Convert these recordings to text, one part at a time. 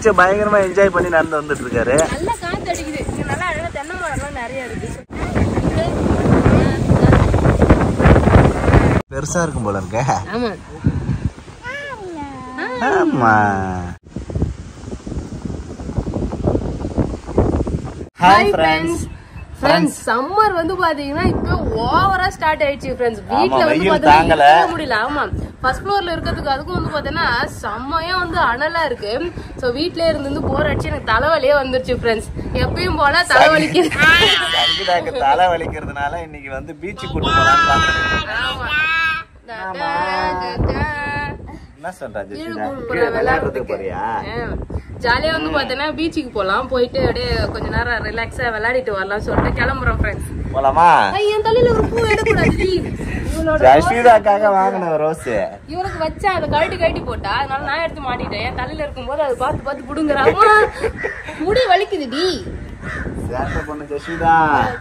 பீச்சை பயங்கரமா என்ஜாய் பண்ணி நடந்து வந்துட்டு இருக்காரு நல்லா காத்து அடிக்குது இங்க நல்லா அழகா தென்னை மரம்லாம் நிறைய இருக்கு பெருசா இருக்கும் போல இருக்க ஆமா ஆமா ஹாய் ஃப்ரெண்ட்ஸ் ஃப்ரெண்ட்ஸ் சம்மர் வந்து பாத்தீங்கன்னா இப்போ ஓவரா ஸ்டார்ட் ஆயிடுச்சு ஃப்ரெண்ட்ஸ் வீட்ல வந்து வெயில் பாத்தீங்கன்னா தாங்கல. இருக்கவே முடியல ஆமா ஃபர்ஸ்ட் ஃப்ளோர்ல இருக்கிறதுக்கு அதுக்கும் வந்து பாத்தீங்கன்னா செம்மையா வந்து அனலா இருக்கு சோ வீட்லயே இருந்து இருந்து போர் அடிச்சு எனக்கு தலைவலியே வந்துருச்சு ஃப்ரெண்ட்ஸ் எப்பயும் போல தலைவலிக்கு சங்கீதாக்கு தலை வலிக்கிறதுனால இன்னைக்கு வந்து பீச்சு கூட்டு போலான்னு plan பண்ணிருக்கோம். ஆமா டா, டா, டா, டா. என்ன சொல்ற ஜெசிதா இழுப்பு கீழே விளையாடுறதுக்கு விளையாடுறதுக்கு. போறியா ஜாலியா வந்து பாத்தீங்கன்னா பீச்சுக்கு போலாம் போயிட்டு அப்படியே கொஞ்ச நேரம் ரிலாக்ஸா விளையாடிட்டு வரலாம் சொல்லிட்டு கிளம்புறோம் ஃப்ரெண்ட்ஸ் போலாமா என் தலையில ஒரு பூ எடுக்கூடாது இவனோட ஜஸ்விதாக்காக வாங்கின ரோஸ் இவனுக்கு வச்சா அதை கழட்டி கழட்டி போட்டா அதனால நான் எடுத்து மாட்டிட்டேன் என் தலையில இருக்கும்போது அதை பார்த்து பார்த்து புடுங்குறான் அம்மா, முடி வலிக்குதுடி சேட்டை பொண்ணு ஜஸ்விதா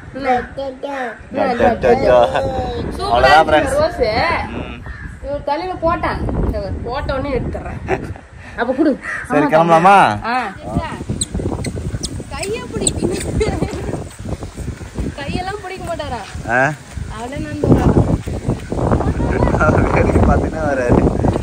சூப்பரா அவ்வளவுதான் இருக்கு ஃப்ரெண்ட்ஸ் ரோஸ் இவர் தலையில போட்டான் இவர் போட்ட உடனே எடுத்துறேன் அப்ப குடு சரி கிளம்பலாமா ஆ. கைய பிடி கையெல்லாம் பிடிக்க மாட்டாரா ஆ? அவளே நான் வரான் வேடிக்கை பார்த்துன்னே வராரு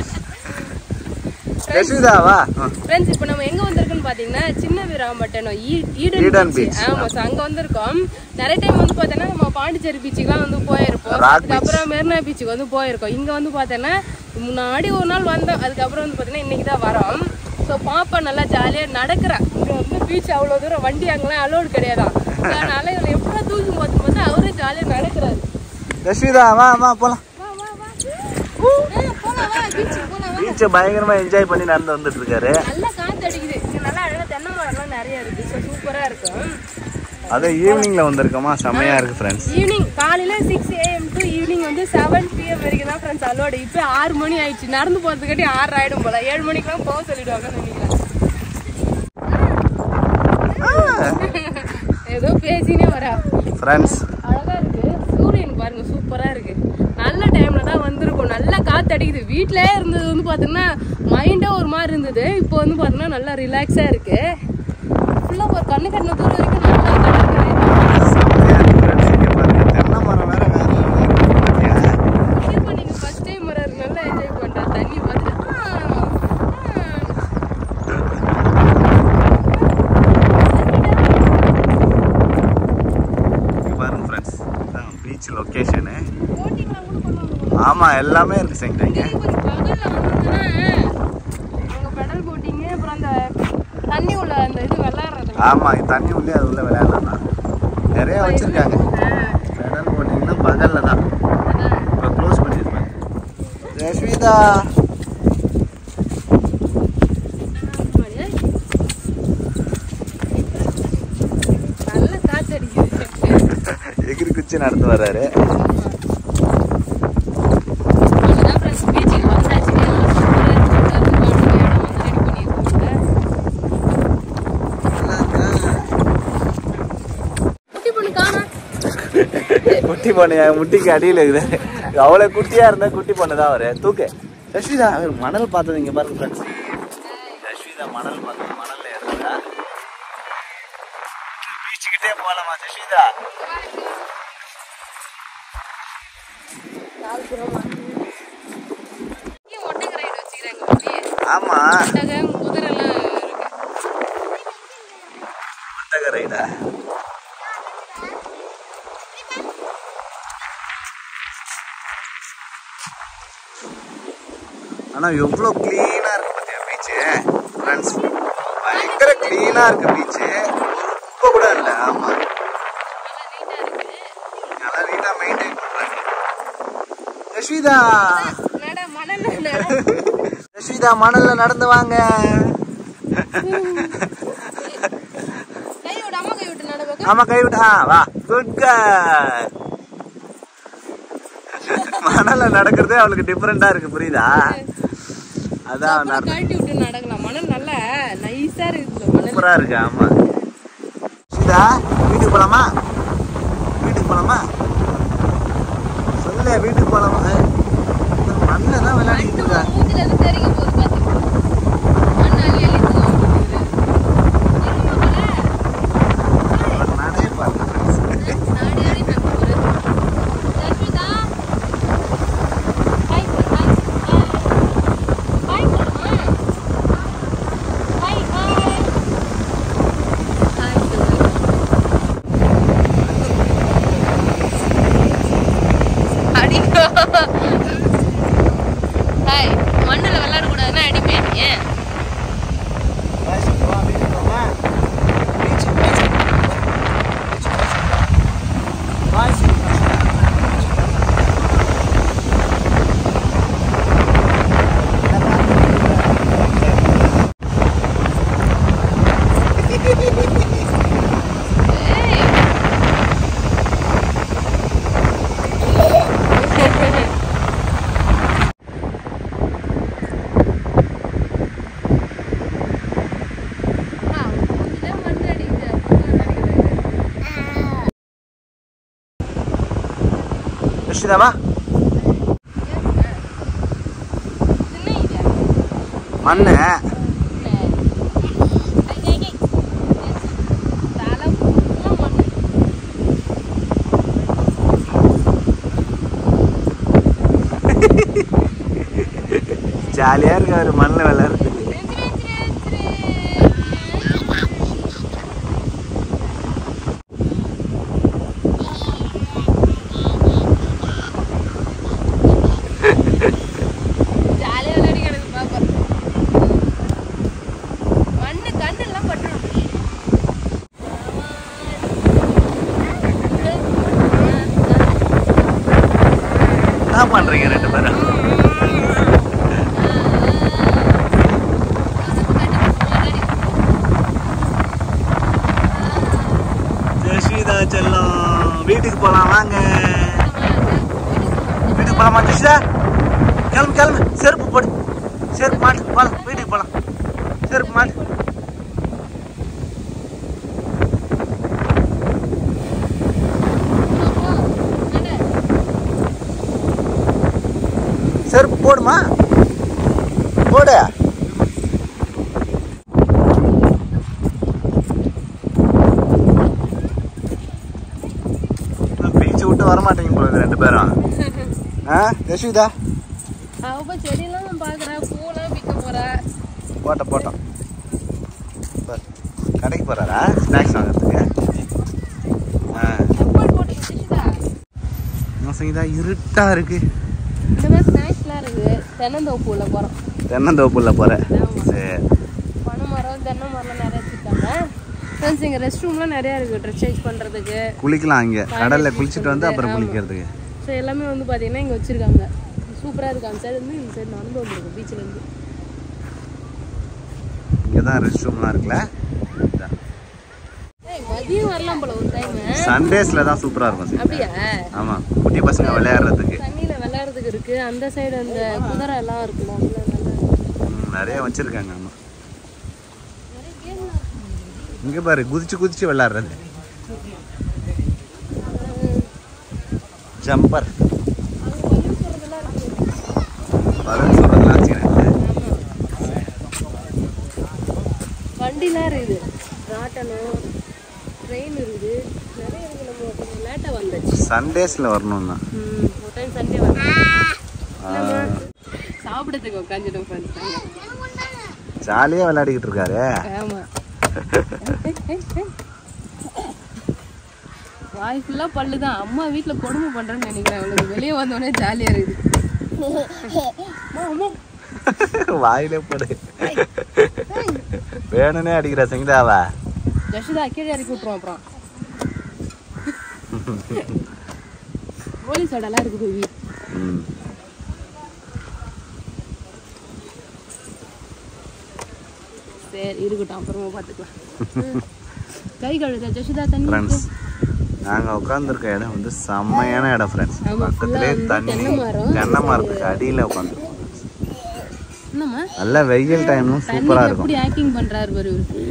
ஜஸ்விதா வா ஃப்ரெண்ட்ஸ் இப்போ நம்ம எங்க வந்திருக்கோம்னு பாத்தீங்கன்னா சின்ன வீராம்பட்டினம் ஈ- ஈடன் ஈடன் beach. பீச் ஆமா so அங்க வந்திருக்கோம் நிறைய டைம் வந்து பார்த்தோன்னா நம்ம பாண்டிச்சேரி பீச்சுக்குலாம் வந்து போயிருப்போம் Rock அதுக்கப்புறம் மெரினா பீச்சுக்கு வந்து போயிருக்கோம் இங்க வந்து பார்த்தோன்னா முன்னாடி ஒரு நாள் வந்தோம் அதுக்கப்புறம் வந்து பார்த்தீங்கன்னா இன்னைக்கு தான் வரோம் ஸோ பாப்பா நல்லா ஜாலியா நடக்கிறேன் இங்க வந்து பீச் அவ்வளோ தூரம் வண்டி அங்கெல்லாம் அலோடு கிடையாதான் அதனால இவளை எப்படா தூக்கி பார்த்து பார்த்தா அவரே ஜாலியா நடக்கிறாரு ஜஸ்விதா வா வா போலாம் வா வா வா ஆ, போலாம் வா பீச்சுக்கு போலாம் வா பீச்சை பயங்கரமா என்ஜாய் பண்ணி நடந்து வந்துட்டு இருக்காரு நல்லா காத்து அடிக்குது இங்க நல்லா அழகா தென்னை மரம்லாம் நிறைய இருக்கு ஸோ சூப்பரா இருக்கும் அது ஈவினிங்ல வந்திருக்கோமா செம்மையா இருக்கு ஃப்ரெண்ட்ஸ் ஈவினிங் காலையில சிக்ஸ் ஏஎம் டு ஈவினிங் வந்து செவன் பிஎம் வரைக்கும் தான் ஃப்ரெண்ட்ஸ் அலோடு இப்போ ஆறு மணி ஆயிடுச்சு நடந்து போறதுக்காட்டி ஆறு ஆயிடும் போல ஏழு மணிக்கெல்லாம் போக சொல்லிடுவாங்கன்னு நினைக்கிறேன் ஏதோ பேசினே வரா ஃப்ரெண்ட்ஸ் அழகா இருக்கு சூரியன் பாருங்க சூப்பரா இருக்கு நல்ல டைம்ல தான் வந்திருக்கும் நல்லா காத்து அடிக்குது வீட்லயே இருந்தது வந்து பாத்தீங்கன்னா மைண்டே ஒரு மாதிரி இருந்தது இப்போ வந்து பாத்தீங்கன்னா நல்லா ரிலாக்ஸா இருக்கு ஃபுல்லா ஒரு கண்ணு கட்டின தூரம் வரைக்கும் நல்லா கடற்கரை செம்மையா இருக்கு ஃப்ரெண்ட்ஸ் இங்க பாருங்க தென்னை மரம் வேற வேற level ல இருக்கு பாத்தியா? இப்போ நீங்க ஃபர்ஸ்ட் டைம் வர்றது நல்லா என்ஜாய் பண்றா தண்ணி பார்த்துட்டு ஆ, இங்க பாருங்க ஃப்ரெண்ட்ஸ் பீச் லொகேஷனு ஆ. போட்டிங்லாம் கூட பண்ணுவாங்க ஆமா எல்லாமே இருக்கு சங்கடா இங்க ஒரு பகல்ல வந்தோம்னா அங்க பெடல் போட்டிங்க அப்புறம் அந்த தண்ணி உள்ள அந்த இது விளையாடுறது ஆமா இங்க தண்ணி உள்ளே அது உள்ள விளையாடலாம் நிறைய வச்சிருக்காங்க பெடல் போட்டிங்கன்னா பகல்ல தான் இப்போ க்ளோஸ் பண்ணிருப்பேன் ரஷ்மிதா நல்ல காத்து அடிக்குது எகிரி குச்சி நடந்து வர்றாரு அவ்வளவுதான் friends, beach க்கு வந்தாச்சு. எல்லாம் super ஆ இருக்கு. இடம் வந்து ready பண்ணியிருக்காங்க. குட்டி பொண்ணு காணோம். குட்டி பொண்ணு என் முட்டிக்கு அடியில் இருக்குது அவ்வளோ குட்டியா இருந்தா குட்டி பொண்ணு தான் அவரு தூக்கு ரஷ்மிதா அவர் மணல் பார்த்தது இங்க பாருங்க ஃப்ரெண்ட்ஸ் ரஷ்மிதா மணல் பார்த்தது மணல்ல ஏறுறதா பீச்சுக்கிட்டே போலாமா ரஷ்மிதா இங்க ஒட்டக ride வச்சுக்கிறாங்க அப்படியே. ஆமா ஒட்டகம், குதிரைலாம் இருக்கு. புத்தக ரைடா ஆனா எவ்வளவு கிளீனா இருக்கு பாத்தியா பீச் ஃப்ரெண்ட்ஸ் பயங்கர கிளீனா இருக்கு பீச் ஒரு குப்பை கூட இல்ல ஆமா நல்லா நீட்டா மெயின்டைன் பண்றாங்க யஸ்விதா நட, மணல்ல நட. யஸ்விதா மணல்ல நடந்து வாங்க கை விடு, அம்மா கை விட்டு நட பாக்க. ஆமா கை விட்டா வா குட் கேர்ள் மணல்ல நடக்கிறதே அவளுக்கு டிஃப்ரெண்டா இருக்கு புரியுதா அதான் அப்புறம் நட- கழட்டி விட்டு நடக்கலாம் மணல் நல்லா நைஸா இருக்குது மணல் சூப்பரா இருக்கு ஆமா சீதா வீட்டுக்கு போலாமா வீட்டுக்கு போலாமா சொல்ல வீட்டுக்கு போலாமா மண்ணில் தான் விளையாடிட்டு இருக்கா மூஞ்சில இருந்து தெறிக்க போகுது பாத்து மண் அள்ளி அள்ளி தூக்கிட்டு ஜெஷிதாவா சின்ன இது மண்ணு தலை ஃபுல்லாக மண்ணு ஜாலியா இருக்கு அவரு மண்ணில் விளையாடுறதுக்கு ஜாலியாக விளையாடி கிடக்கு பாப்பா மண்ணு கண்ணெல்லாம் பட்டுரும் என்ன பண்றீங்க ரெண்டு பேரும் ஜெஷிதா செல்லம் வீட்டுக்கு போலாம் வாங்க வீட்டுக்கு போலாமா ஜெஷிதா கிளம்பு கிளம்பு செருப்பு போடு செருப்பு மாட்டு போலாம் வீட்டுக்கு போலாம் செருப்பு மாட்டு செருப்பு போடுமா போடு பீச் விட்டு வர மாட்டேங்க போல இது ரெண்டு பேரும் ஆ யஷ்விதா அவ செடியெல்லாம் நான் பாக்குறேன் பூலாம் விற்க போறா போட்ட போட்டோம் பாரு. கடைக்கு போறாரா ஸ்நாக்ஸ் வாங்குறதுக்கு ஆ செப்பல் போட்டு வச்சுட்டா என்ன சங்கீதா இருட்டா இருக்கு இந்த மாதிரி ஸ்நாக்ஸ்லாம் இருக்குது தென்னந்தோப்புல போகிறோம் தென்னந்தோப்புல போற சரி பனை மரம் தென்னை மரம்லாம் நிறைய வச்சுருக்காங்க ஃப்ரெண்ட்ஸ் இங்கே ரெஸ்ட் ரூம்லாம் நிறையா இருக்குது ட்ரெஸ் சேஞ்ச் பண்ணுறதுக்கு குளிக்கலாம் இங்க கடல்ல குளிச்சுட்டு வந்து அப்புறம் குளிக்கிறதுக்கு ஸோ எல்லாமே வந்து பார்த்தீங்கன்னா இங்கே வச்சுருக்காங்க சூப்பராக இருக்கு அந்த சைடு வந்து இந்த சைடு நடந்து வந்துருக்கு பீச்சிலேருந்து இங்க தான் ரெஸ்ட் ரூம்லாம் இருக்குல்ல ஏய் மதியம் வரலாம் போல ஒரு டைம் சண்டேஸ்ல தான் சூப்பரா இருக்கும் சங்கீதா. அப்படியா ஆமா குட்டி பசங்க விளையாடுறதுக்கு தண்ணியில் விளையாடுறதுக்கு இருக்குது அந்த சைடு அந்த குதிரை எல்லாம் இருக்குல்ல அதில் நல்லா ம், நிறைய வச்சிருக்காங்க ஆமா நிறைய கேம்லாம் இங்க பாரு குதிச்சு குதிச்சு விளையாடுறது ஜம்பர் அங்கே பள்ளி போகிறதெல்லாம் இருக்குது பலன் சொல்றதுலாம் வச்சுக்கிறாங்க வண்டிலாம் இருக்குது ராட்டனம் ட்ரெயின் இருக்குது நிறைய இருக்குது நம்ம கொஞ்சம் லேட்டாக வந்தாச்சு சண்டேஸ்ல வரணும் தான் ம் ஒரு டைம் சண்டே வந்தோம் சாப்பிடறதுக்கு உட்காந்துட்டோம் ஃப்ரெண்ட்ஸ் ஜாலியா விளையாடிக்கிட்டு இருக்காரு ஆமாம் வாய் ஃபுல்லாக பல்லு தான் அம்மா வீட்டில் கொடுமை பண்ணுறேன்னு நினைக்கிறேன் அவளுக்கு வெளியே வந்தோடனே ஜாலியாக இருக்குது அம்மா, அம்மா. வாயிலே போடு வேணும்னே அடிக்கிற சங்கீதாவா ஜஷிதா கீழே இறக்கி விட்ருவோம் அப்புறம் கோலி சோடாலாம் இருக்குது பேபி ம் சரி இருக்கட்டும் அப்புறமா பார்த்துக்கலாம் ம். கை கழுதா ஜஷிதா தண்ணி ஃப்ரெண்ட்ஸ் நாங்கள் உட்காந்துருக்க இடம் வந்து செம்மையான இடம் ஃப்ரெண்ட்ஸ் ஆமா, பக்கத்துலேயே full-ஆ வந்து தண்ணி தென்னை மரம். தென்னை மரத்துக்கு அடியில் உட்காந்துருக்கோம் என்னம்மா நல்ல வெயில் டைமும் சூப்பராக தண்ணியில் இருக்கும் எப்படி ஆக்டிங் பண்றாரு பாரு இவரு.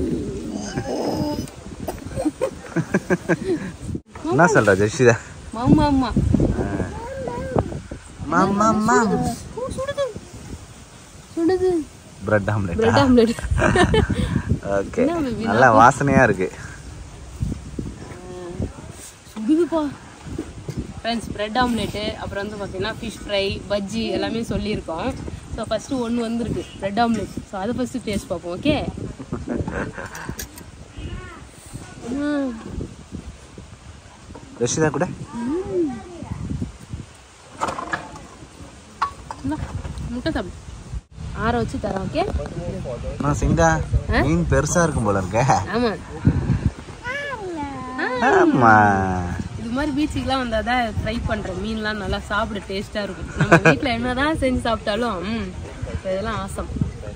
என்ன சொல்ற ஜெஷிதா மாமா அம்மா மாமா மாம் சுடுது சுடுது bread omelette bread omelette okay என்ன baby, நல்ல வாசனையா இருக்கு சுடுதுப்பா ஃப்ரெண்ட்ஸ் பிரெட் ஆம்லெட்டு அப்புறம் வந்து பார்த்தீங்கன்னா ஃபிஷ் ஃப்ரை பஜ்ஜி எல்லாமே சொல்லியிருக்கோம் ஸோ ஃபஸ்ட்டு ஒன்று வந்திருக்கு பிரெட் ஆம்லெட் ஸோ அதை ஃபஸ்ட்டு டேஸ்ட் பார்ப்போம் ஓகே ஜெஷிதா கூட முட்டை சாப்பிடு ஆற வச்சு தரேன் ஓகே நான் சிங்கா மீன் பெருசா இருக்கும் போல இருக்க ஆமாம் ஆமா இது மாதிரி பீச்சுக்கெலாம் வந்தால் தான் ட்ரை பண்ணுறேன் மீன்லாம் நல்லா சாப்பிட டேஸ்ட்டாக இருக்கும் நம்ம வீட்டில் என்னதான் செஞ்சு சாப்பிட்டாலும் ம், இதெல்லாம் ஆசம்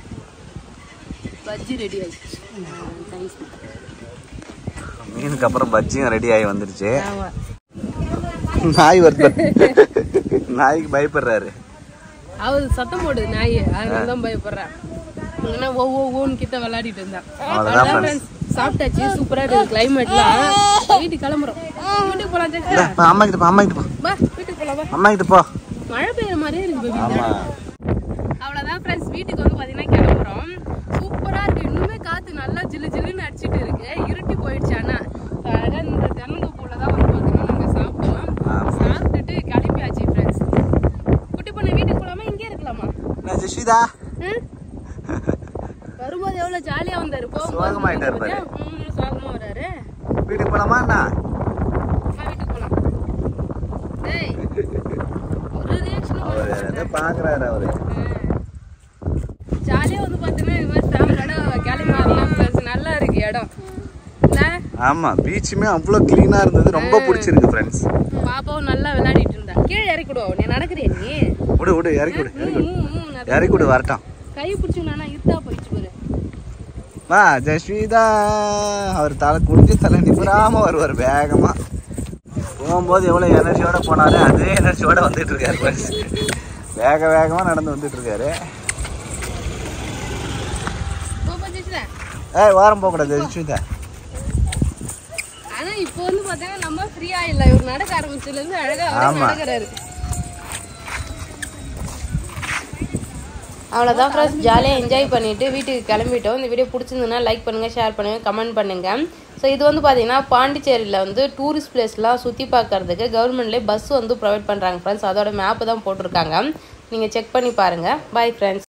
பஜ்ஜி ரெடி ஆயிடுச்சு தேங்க்ஸ் மீனுக்கு அப்புறம் பஜ்ஜியும் ரெடி ஆகி வந்துருச்சு ஆமாம் நாய் வருது நாய்க்கு பயப்படுறாரு அவர் சத்தம் போடுது நாய் அதனால தான் பயப்படுறேன் இல்லைன்னா ஓ ஓ ஓன்னு கிட்ட விளையாடிட்டு இருந்தான் அவ்வளவுதான் அவ்வளோதான் friends. சாப்பிட்டாச்சு சூப்பராக இருக்குது கிளைமேட்லாம் வீட்டுக்கு கிளம்புறோம் வீட்டுக்கு போகலாம் இந்தா, பா, அம்மா கிட்ட பா, அம்மா கிட்ட பா வா வீட்டுக்கு போலாம் அம்மா கிட்ட போ மழை பெய்யுற மாதிரியே இருக்கு baby. ஆமா அவ்வளோதான் ஃப்ரெண்ட்ஸ் வீட்டுக்கு வந்து பார்த்தீங்கன்னா கிளம்புறோம் சூப்பராக இருக்கு இன்னுமே காற்று நல்லா ஜில்லு ஜில்லுன்னு அடிச்சிட்டு இருக்கு இருட்டி போயிடுச்சு ஆனால் அழகாக இந்த தென்னந்தோப்புல தான் வந்து பார்த்தீங்கன்னா நாங்கள் சாப்பிட்டோம் சாப்பிட்டுட்டு கிளம்பியாச்சு ஃப்ரெண்ட்ஸ் குட்டி பொண்ணு வீட்டுக்கு போகலாமா இங்கே இருக்கலாமா என்ன ஜெஸ்விதா ம்? வரும்போது எவ்வளோ ஜாலியாக வந்தாரு சோகமாயிட்டாரு பாரு. போகும்போது சோகமாக வராரு வீட்டுக்கு போலாமா அண்ணா வா வீட்டுக்கு போகலாம் டேய் ஒரு ரியாக்ஷனும் அவர் எதை பாக்குறாரு அவரு ஜாலியா வந்து பார்த்தீங்கன்னா இது மாதிரி ஃபேமிலியோட கிளம்பி வரலாம் ஃப்ரெண்ட்ஸ் நல்லா இருக்கு இடம் இல்லை ஆமா பீச்சுமே அவ்வளோ கிளீனா இருந்தது ரொம்ப பிடிச்சிருக்கு ஃப்ரெண்ட்ஸ் பாப்பாவும் நல்லா விளையாடிட்டு இருந்தா கீழே இறக்கிடுவோம் நீ நடக்கிறியா நீ விடு விடு இறக்கி விடு இறக்கி விடு ம், ம், நான் இறக்கி விடு வரட்டும் கை பிடிச்சி நானா இருட்டா போயிடுச்சு பாரு வா ஜெஸ்விதா அவர் தலை குடிஞ்சு தலை நிபுறாம வருவார் வேகமா போகும்போது எவ்வளோ எனர்ஜியோட போனாரு அதே எனர்ஜியோட வந்துட்டு இருக்காரு friends. வேக வேகமா நடந்து வந்துட்டு இருக்காரு போப்பா ஜெயிச்சுல ஏய் வாரம் போகக்கூடாது ஜெஸ்விதா ஆனா இப்போ வந்து பார்த்தீங்கன்னா நம்ம ஃப்ரீயா இல்ல இவர் நடக்க ஆரம்பிச்சதுல இருந்து அழகா அவரே ஆமா. நடக்கிறாரு அவ்வளோதான் ஃப்ரெண்ட்ஸ் ஜாலியாக என்ஜாய் பண்ணிட்டு வீட்டுக்கு கிளம்பிட்டோம் இந்த வீடியோ பிடிச்சிருந்ததுன்னா லைக் பண்ணுங்க ஷேர் பண்ணுங்க கமெண்ட் பண்ணுங்க ஸோ இது வந்து பார்த்தீங்கன்னா பாண்டிச்சேரியில் வந்து டூரிஸ்ட் பிளேஸ்லாம் சுற்றி பார்க்கறதுக்கு கவர்மெண்ட்லேயே பஸ் வந்து ப்ரொவைட் பண்ணுறாங்க ஃப்ரெண்ட்ஸ் அதோட மேப்பு தான் போட்டிருக்காங்க நீங்கள் செக் பண்ணி பாருங்கள் பை ஃப்ரெண்ட்ஸ்